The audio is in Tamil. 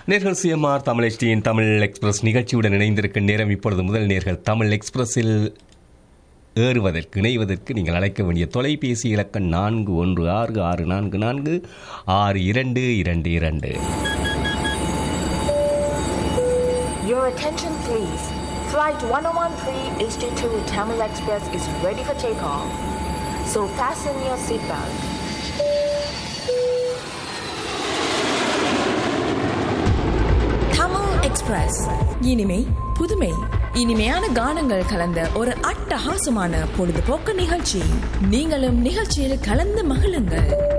நேர்கள் சிஎம்ஆர் தமிழ் எஸ்டியின் தமிழ் எக்ஸ்பிரஸ் நிகழ்ச்சியுடன் இணைந்திருக்கும் நேரம் இப்பொழுது முதல் நேர்கள் தமிழ் எக்ஸ்பிரஸில் ஏறுவதற்கு இணைவதற்கு நீங்கள் அழைக்க வேண்டிய தொலைபேசி இலக்கம் நான்கு ஒன்று ஆறு ஆறு நான்கு நான்கு ஆறு இரண்டு இரண்டு இரண்டு Your attention please. Flight 1013 HD2 Tamil Express is ready for takeoff. So fasten your seatbelt. Tamil express இனிமை புதுமை இனிமையான கானங்கள் கலந்த ஒரு அட்டகாசமான பொழுதுபோக்கு நிகழ்ச்சி நீங்களும் நிகழ்ச்சியில் கலந்து மகிழுங்கள்